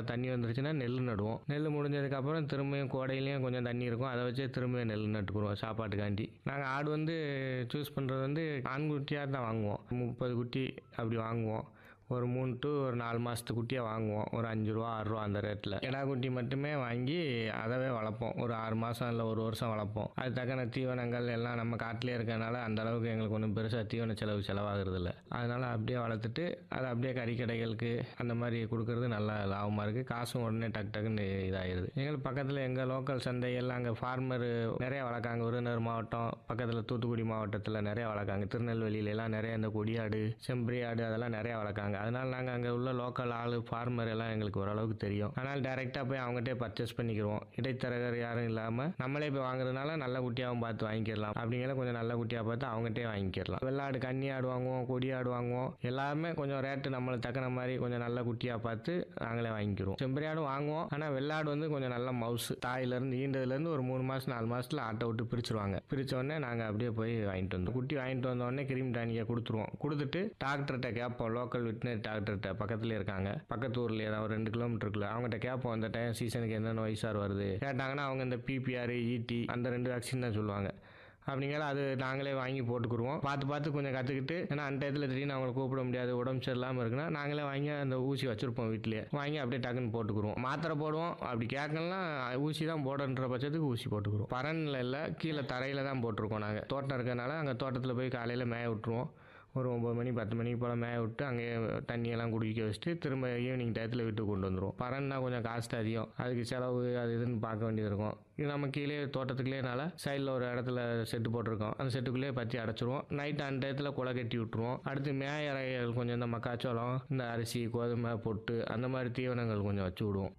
தண்ணி வந்துருச்சுன்னா நெல் நடுவோம் நெல் முடிஞ்சதுக்கப்புறம் திரும்பியும் கோடையிலையும் கொஞ்சம் தண்ணி இருக்கும் அதை வச்சே திரும்பியும் நெல் நட்டுக்குருவோம் சாப்பாட்டுக்காண்டி நாங்கள் ஆடு வந்து சூஸ் பண்ணுறது வந்து ஆண்குட்டியாக தான் வாங்குவோம் முப்பது குட்டி அப்படி வாங்குவோம் ஒரு மூணு டு ஒரு நாலு மாதத்து குட்டியாக வாங்குவோம் ஒரு அஞ்சு ரூபா ஆறு ரூபா அந்த ரேட்டில் கிடா குட்டி மட்டுமே வாங்கி அதவே வளர்ப்போம் ஒரு ஆறு மாதம் இல்லை ஒரு வருஷம் வளர்ப்போம் அது தக்கன தீவனங்கள் எல்லாம் நம்ம காட்டிலே இருக்கறனால அந்த அளவுக்கு எங்களுக்கு ஒன்றும் பெருசாக தீவன செலவு செலவாகிறது இல்லை அதனால் அப்படியே வளர்த்துட்டு அதை அப்படியே கறிக்கடைகளுக்கு அந்த மாதிரி கொடுக்கறது நல்லா லாபமாக இருக்குது காசும் உடனே டக்கு டக்குன்னு இதாகிடுது எங்களுக்கு பக்கத்தில் எங்கள் லோக்கல் சந்தை எல்லாம் அங்கே ஃபார்மர் நிறைய வளர்க்காங்க விருதுநகர் மாவட்டம் பக்கத்தில் தூத்துக்குடி மாவட்டத்தில் நிறைய வளர்க்காங்க திருநெல்வேலியில எல்லாம் நிறைய இந்த கொடியாடு செம்பரி ஆடு அதெல்லாம் நிறைய வளர்க்காங்க அதனால் நாங்கள் அங்கே உள்ள லோக்கல் ஆள் ஃபார்மர் எல்லாம் எங்களுக்கு ஓரளவுக்கு தெரியும் ஆனால் டைரெக்டாக போய் அவங்ககிட்டே பர்ச்சேஸ் பண்ணிக்கிடுவோம் இடைத்தரகர் யாரும் இல்லாமல் நம்மளே போய் வாங்குறதுனால நல்ல குட்டியாகவும் பார்த்து வாங்கிக்கிடலாம் அப்படிங்கிற கொஞ்சம் நல்ல குட்டியாக பார்த்து அவங்ககிட்டே வாங்கிக்கிடலாம் வெள்ளாடு கன்னி ஆடு வாங்குவோம் கொடி ஆடு வாங்குவோம் எல்லாமே கொஞ்சம் ரேட்டு நம்மளுக்கு தக்கன மாதிரி கொஞ்சம் நல்ல குட்டியாக பார்த்து நாங்களே வாங்கிக்கிறோம் செம்பரி ஆடும் வாங்குவோம் ஆனால் வெள்ளாடு வந்து கொஞ்சம் நல்ல மவுஸ் தாயிலேருந்து ஈண்டதுலேருந்து ஒரு மூணு மாதம் நாலு மாதத்தில் ஆட்டை விட்டு பிரிச்சிருவாங்க பிரிச்ச உடனே நாங்கள் அப்படியே போய் வாங்கிட்டு வந்தோம் குட்டி வாங்கிட்டு வந்த உடனே கிரீம் டானியை கொடுத்துருவோம் கொடுத்துட்டு டாக்டர்கிட்ட கேட்போம் லோக்கல் வெட்டினரி டாக்டர்கிட்ட பக்கத்துல இருக்காங்க பக்கத்து ஊர்லேயே தான் ஒரு ரெண்டு கிலோமீட்டருக்குள்ள அவங்ககிட்ட கேட்போம் அந்த டைம் சீசனுக்கு என்னென்ன வயசார் வருது கேட்டாங்கன்னா அவங்க இந்த பிபிஆர் இடி அந்த ரெண்டு வேக்சின் தான் சொல்லுவாங்க அப்படிங்கிற அது நாங்களே வாங்கி போட்டுக்குருவோம் பார்த்து பார்த்து கொஞ்சம் கற்றுக்கிட்டு ஏன்னா அந்த டயத்தில் திடீர்னு அவங்களை கூப்பிட முடியாது உடம்பு சரியில்லாமல் இருக்குன்னா நாங்களே வாங்கி அந்த ஊசி வச்சுருப்போம் வீட்டிலேயே வாங்கி அப்படியே டக்குன்னு போட்டுக்குருவோம் மாத்திரை போடுவோம் அப்படி கேட்கலாம் ஊசி தான் போடன்ற பட்சத்துக்கு ஊசி போட்டுக்குருவோம் பரனில் இல்லை கீழே தரையில் தான் போட்டிருக்கோம் நாங்கள் தோட்டம் இருக்கறனால அங்கே தோட்டத்தில் போய் காலையில் மேய விட்ருவோம் ஒரு ஒம்பது மணி பத்து மணிக்கு போல் மேய விட்டு அங்கேயே தண்ணியெல்லாம் குடிக்க வச்சுட்டு திரும்ப ஈவினிங் டயத்தில் வீட்டுக்கு கொண்டு வந்துடுவோம் பரன்னா கொஞ்சம் காஸ்ட் அதிகம் அதுக்கு செலவு அது இதுன்னு பார்க்க வேண்டியது இருக்கும் இது நம்ம கீழே தோட்டத்துக்குள்ளேனால சைடில் ஒரு இடத்துல செட்டு போட்டிருக்கோம் அந்த செட்டுக்குள்ளேயே பற்றி அடைச்சிருவோம் நைட் அந்த டயத்தில் குலை கட்டி விட்டுருவோம் அடுத்து மேய இறைகள் கொஞ்சம் இந்த மக்காச்சோளம் இந்த அரிசி கோதுமை பொட்டு அந்த மாதிரி தீவனங்கள் கொஞ்சம் வச்சு விடுவோம்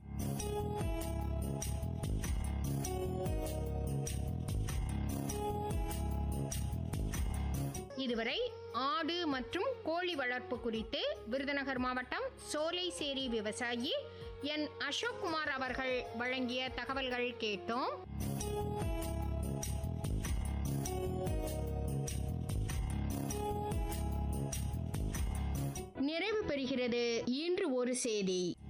இதுவரை ஆடு மற்றும் கோழி வளர்ப்பு குறித்து விருதுநகர் மாவட்டம் சோலைசேரி விவசாயி என் அசோக்குமார் அவர்கள் வழங்கிய தகவல்கள் கேட்டோம் நிறைவு பெறுகிறது இன்று ஒரு செய்தி